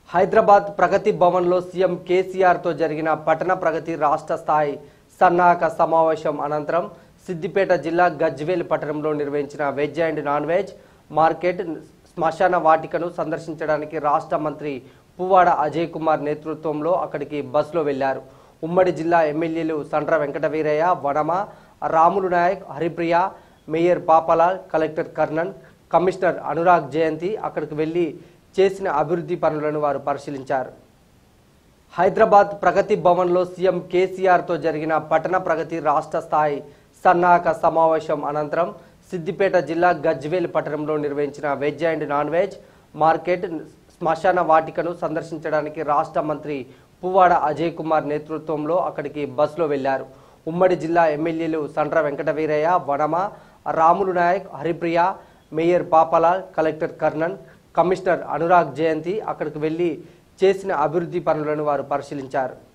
హైదరాబాద్ ప్రగతి భవన్లో సీఎం కేసీఆర్తో జరిగిన పట్టణ ప్రగతి రాష్ట్ర స్థాయి సన్నాహక సమావేశం అనంతరం సిద్దిపేట జిల్లా గజ్వేల్ పట్టణంలో నిర్వహించిన veg and non veg market శ్మశాన వాటికను సందర్శించడానికి రాష్ట్ర మంత్రి పువ్వాడ అజయ్ కుమార్ నేతృత్వంలో అక్కడికి బస్సులో వెళ్లారు ఉమ్మడి జిల్లా ఎమ్మెల్యేలు Sandra Venkataveeraiah Vanama Ramulu Naik Haripriya mayor Papalal collector Karnan commissioner Anurag Jayanti అక్కడికి వెళ్లి చేసిన అభివృద్ధి పనులను వారు పరిశీలించారు హైదరాబాద్ ప్రగతి భవన్లో సీఎం కేసీఆర్తో జరిగిన పట్టణ ప్రగతి రాష్ట్ర స్థాయి సన్నాహక సమావేశం అనంతరం సిద్దిపేట జిల్లా గజ్వేల్ పట్టణంలో నిర్వహించిన veg and non veg market శ్మశాన వాటికను సందర్శించడానికి రాష్ట్ర మంత్రి పువ్వాడ అజయ్ కుమార్ నేతృత్వంలో అక్కడికి బస్సులో వెళ్లారు ఉమ్మడి జిల్లా ఎమ్మెల్యేలు Sandra Venkataveeraiah Vanama Ramulu Naik Haripriya mayor Papalal collector Karnan commissioner Anurag Jayanti అక్కడికి వెళ్లి చేసిన అభివృద్ధి పనులను వారు పరిశీలించారు